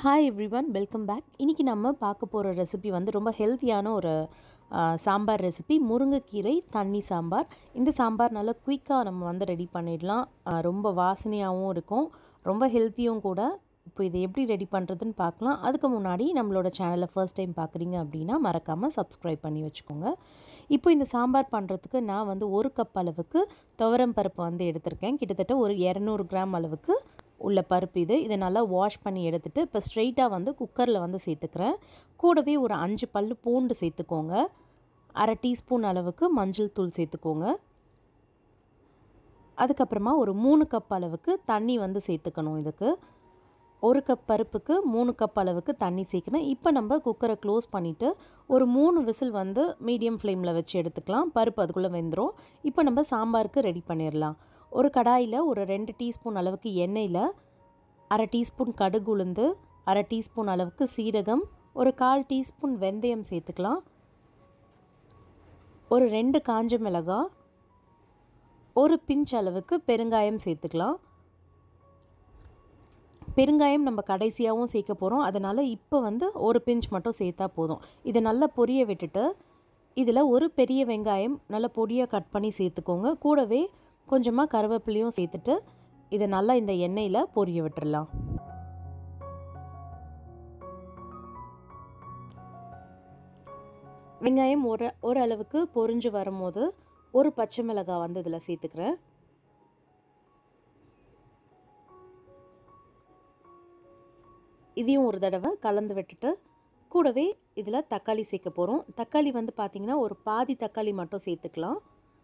hi everyone welcome back இன்றைக்கி நம்ம பார்க்க போகிற ரெசிபி வந்து ரொம்ப ஹெல்த்தியான ஒரு ஆ, சாம்பார் ரெசிபி முருங்கைக்கீரை தண்ணி சாம்பார் இந்த சாம்பார் நல்லா குயிக்காக நம்ம வந்து ரெடி பண்ணிடலாம் ஆ, ரொம்ப வாசனையாகவும் இருக்கும் ரொம்ப ஹெல்த்தியும் கூட இப்போ இதை எப்படி ரெடி பண்ணுறதுன்னு பார்க்கலாம் அதுக்கு முன்னாடி நம்மளோட சேனலை ஃபர்ஸ்ட் டைம் பார்க்குறீங்க அப்படின்னா மறக்காமல் சப்ஸ்கிரைப் பண்ணி வச்சுக்கோங்க இப்போ இந்த சாம்பார் பண்ணுறதுக்கு நான் வந்து ஒரு கப் அளவுக்கு துவரம் பருப்பு வந்து எடுத்திருக்கேன் கிட்டத்தட்ட ஒரு இரநூறு கிராம் அளவுக்கு உள்ள பருப்பு இது இதை நல்லா வாஷ் பண்ணி எடுத்துட்டு இப்போ ஸ்ட்ரெயிட்டாக வந்து குக்கரில் வந்து சேர்த்துக்கிறேன் கூடவே ஒரு அஞ்சு பல்லு பூண்டு சேர்த்துக்கோங்க அரை டீஸ்பூன் அளவுக்கு மஞ்சள் தூள் சேர்த்துக்கோங்க அதுக்கப்புறமா ஒரு மூணு கப் அளவுக்கு தண்ணி வந்து சேர்த்துக்கணும் இதுக்கு ஒரு கப் பருப்புக்கு மூணு கப் அளவுக்கு தண்ணி சேர்க்கணும் இப்போ நம்ம குக்கரை க்ளோஸ் பண்ணிவிட்டு ஒரு மூணு விசில் வந்து மீடியம் ஃப்ளேமில் வச்சு எடுத்துக்கலாம் பருப்பு அதுக்குள்ளே வெந்துடும் இப்போ நம்ம சாம்பாருக்கு ரெடி பண்ணிடலாம் ஒரு கடாயில் ஒரு ரெண்டு டீஸ்பூன் அளவுக்கு எண்ணெயில் அரை டீஸ்பூன் கடுகு உளுந்து அரை டீஸ்பூன் அளவுக்கு சீரகம் ஒரு கால் டீஸ்பூன் வெந்தயம் சேர்த்துக்கலாம் ஒரு ரெண்டு காஞ்ச மிளகாய் ஒரு பிஞ்ச் அளவுக்கு பெருங்காயம் சேர்த்துக்கலாம் பெருங்காயம் நம்ம கடைசியாகவும் சேர்க்க போகிறோம் அதனால் இப்போ வந்து ஒரு பிஞ்ச் மட்டும் சேர்த்தா போதும் இதை நல்லா பொரிய விட்டுட்டு இதில் ஒரு பெரிய வெங்காயம் நல்லா பொடியாக கட் பண்ணி சேர்த்துக்கோங்க கூடவே கொஞ்சமாக கருவேப்பிலையும் சேர்த்துட்டு இதை நல்லா இந்த எண்ணெயில் பொரிய விட்டுறலாம் வெங்காயம் ஒரு ஓரளவுக்கு பொரிஞ்சு வரும்போது ஒரு பச்சை மிளகாய் வந்து இதில் சேர்த்துக்கிறேன் இதையும் ஒரு தடவை கலந்து விட்டுட்டு கூடவே இதில் தக்காளி சேர்க்க போகிறோம் தக்காளி வந்து பார்த்திங்கன்னா ஒரு பாதி தக்காளி மட்டும் சேர்த்துக்கலாம்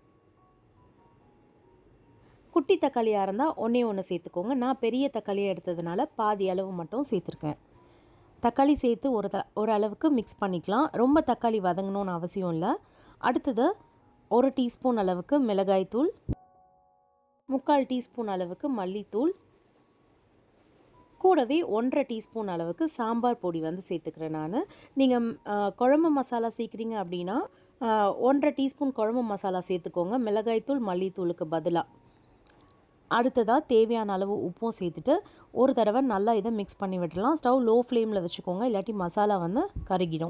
குட்டி தக்காளியாக இருந்தால் ஒன்றே ஒன்று சேர்த்துக்கோங்க நான் பெரிய தக்காளியாக எடுத்ததுனால பாதி அளவு மட்டும் சேர்த்துருக்கேன் தக்காளி சேர்த்து ஒரு த ஒரு அளவுக்கு மிக்ஸ் பண்ணிக்கலாம் ரொம்ப தக்காளி வதங்கணும்னு அவசியம் இல்லை அடுத்தது ஒரு டீஸ்பூன் அளவுக்கு மிளகாய்த்தூள் முக்கால் டீஸ்பூன் அளவுக்கு மல்லித்தூள் கூடவே ஒன்றரை டீஸ்பூன் அளவுக்கு சாம்பார் பொடி வந்து சேர்த்துக்கிறேன் நான் நீங்கள் குழம்பு மசாலா சேர்க்குறீங்க அப்படின்னா ஆ, ஒன்றரை டீஸ்பூன் குழம்பு மசாலா சேர்த்துக்கோங்க மிளகாய்த்தூள் மல்லித்தூளுக்கு பதிலாக அடுத்ததாக தேவையான அளவு உப்பும் சேர்த்துட்டு ஒரு தடவை நல்லா இதை மிக்ஸ் பண்ணி விட்டுடலாம் ஸ்டவ் லோ ஃப்ளேமில் வச்சுக்கோங்க இல்லாட்டி மசாலா வந்து கருகிடும்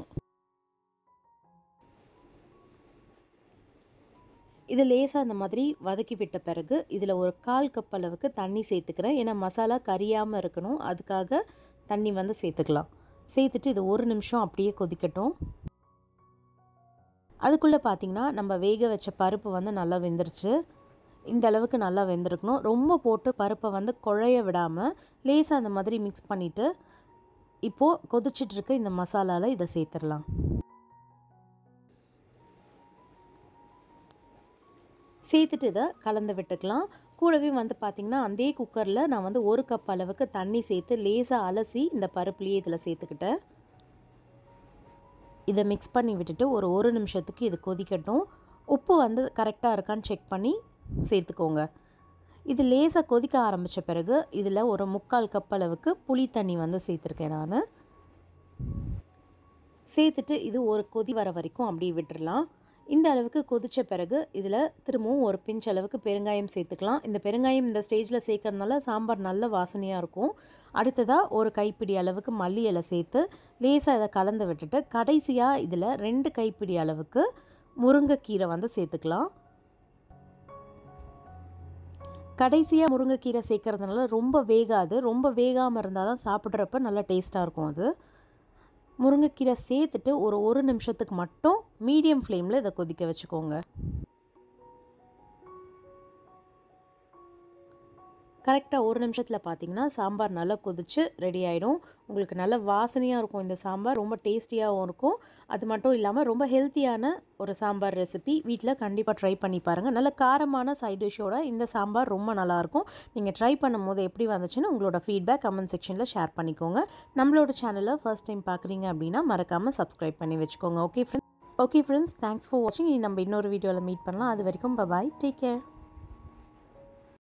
இது லேசாக இந்த மாதிரி வதக்கி விட்ட பிறகு இதில் ஒரு கால் கப் அளவுக்கு தண்ணி சேர்த்துக்கிறேன் ஏன்னா மசாலா கரியாமல் இருக்கணும் அதுக்காக தண்ணி வந்து சேர்த்துக்கலாம் சேர்த்துட்டு இது ஒரு நிமிஷம் அப்படியே கொதிக்கட்டும் அதுக்குள்ளே பார்த்தீங்கன்னா நம்ம வேக வச்ச பருப்பு வந்து நல்லா வெந்துருச்சு இந்த அளவுக்கு நல்லா வெந்திருக்கணும் ரொம்ப போட்டு பருப்பை வந்து குழைய விடாமல் லேசாக அந்த மாதிரி மிக்ஸ் பண்ணிவிட்டு இப்போது கொதிச்சிட்ருக்க இந்த மசாலாவில் இதை சேர்த்துடலாம் சேர்த்துட்டு இதை கலந்து விட்டுக்கலாம் கூடவே வந்து பார்த்திங்கன்னா அதே குக்கரில் நான் வந்து ஒரு கப் அளவுக்கு தண்ணி சேர்த்து லேசாக அலசி இந்த பருப்புலேயே இதில் சேர்த்துக்கிட்டேன் இதை மிக்ஸ் பண்ணி விட்டுட்டு ஒரு ஒரு நிமிஷத்துக்கு இது கொதிக்கட்டும் உப்பு வந்து கரெக்டாக இருக்கான்னு செக் பண்ணி சேர்த்துக்கோங்க இது லேசாக கொதிக்க ஆரம்பித்த பிறகு இதில் ஒரு முக்கால் கப் அளவுக்கு புளி தண்ணி வந்து சேர்த்துருக்கேன் நான் சேர்த்துட்டு இது ஒரு கொதி வர வரைக்கும் அப்படியே விட்டுறலாம் இந்த அளவுக்கு கொதித்த பிறகு இதில் திரும்பவும் ஒரு பிஞ்ச் அளவுக்கு பெருங்காயம் சேர்த்துக்கலாம் இந்த பெருங்காயம் இந்த ஸ்டேஜில் சேர்க்கறதுனால சாம்பார் நல்ல வாசனையாக இருக்கும் அடுத்ததாக ஒரு கைப்பிடி அளவுக்கு மல்லி இலை சேர்த்து லேசாக இதை கலந்து விட்டுட்டு கடைசியாக இதில் ரெண்டு கைப்பிடி அளவுக்கு முருங்கைக்கீரை வந்து சேர்த்துக்கலாம் கடைசியாக முருங்கைக்கீரை சேர்க்கறதுனால ரொம்ப வேகாது ரொம்ப வேகாமல் இருந்தால் தான் சாப்பிட்றப்ப நல்லா டேஸ்ட்டாக இருக்கும் அது முருங்கைக்கீரை சேர்த்துட்டு ஒரு ஒரு நிமிஷத்துக்கு மட்டும் மீடியம் ஃப்ளேமில் இதை கொதிக்க வச்சுக்கோங்க கரெக்டாக ஒரு நிமிஷத்தில் பார்த்தீங்கன்னா சாம்பார் நல்லா கொதிச்சு ரெடி ஆகிடும் உங்களுக்கு நல்ல வாசனையாக இருக்கும் இந்த சாம்பார் ரொம்ப டேஸ்டியாகவும் இருக்கும் அது மட்டும் இல்லாமல் ரொம்ப ஹெல்த்தியான ஒரு சாம்பார் ரெசிபி வீட்டில் கண்டிப்பாக ட்ரை பண்ணி பாருங்கள் நல்ல காரமான சைட் டிஷ்ஷோட இந்த சாம்பார் ரொம்ப நல்லாயிருக்கும் நீங்கள் ட்ரை பண்ணும்போது எப்படி வந்துச்சுன்னு உங்களோட ஃபீட்பேக் கமெண்ட் செக்ஷனில் ஷேர் பண்ணிக்கோங்க நம்மளோட சேனலை ஃபர்ஸ்ட் டைம் பார்க்குறீங்க அப்படின்னா மறக்காமல் சப்ஸ்கிரைப் பண்ணி வச்சுக்கோங்க okay friends okay friends thanks for வாட்சிங் நம்ம இன்னொரு வீடியோவில் மீட் பண்ணலாம் அது வரைக்கும் பாய் டேக் கேர்